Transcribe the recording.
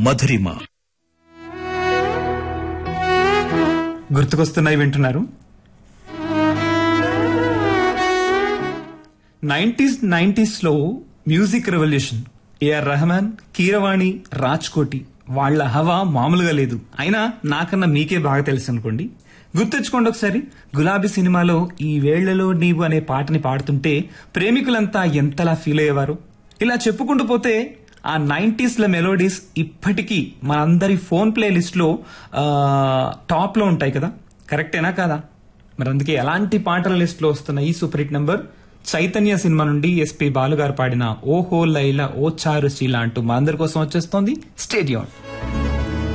మధురిమ గుర్తుకొస్తున్నాయి వింటున్నారు nineties nineties లో music revolution A R Rahman Keeravani Raj Koti వాళ్ళ హవా మామూలుగా లేదు అయినా నాకన్నా మీకే బాగా తెలుసు అనుకోండి గుర్తెచ్చుకోండి ఒకసారి గులాబీ సినిమాలో ఈ వేళ్లలో నీవు అనే పాటని పాడుతుంటే ప్రేమికులంతా ఎంతలా ఫీల్ అయ్యేవారు ఇలా చెప్పుకుంటూ పోతే ఆ నైంటీస్ ల మెలోడీస్ ఇప్పటికీ మనందరి ఫోన్ ప్లే లిస్ట్ లో టాప్ లో ఉంటాయి కదా కరెక్టేనా కాదా మరి అందుకే ఎలాంటి పాటల లిస్ట్ లో వస్తున్న ఈ సూపర్ హిట్ నంబర్ చైతన్య సినిమా నుండి ఎస్పి బాలు గారు పాడిన ఓహో లైలా ఓ చారు శీల అంటూ మా అందరి కోసం వచ్చేస్తోంది స్టేడియం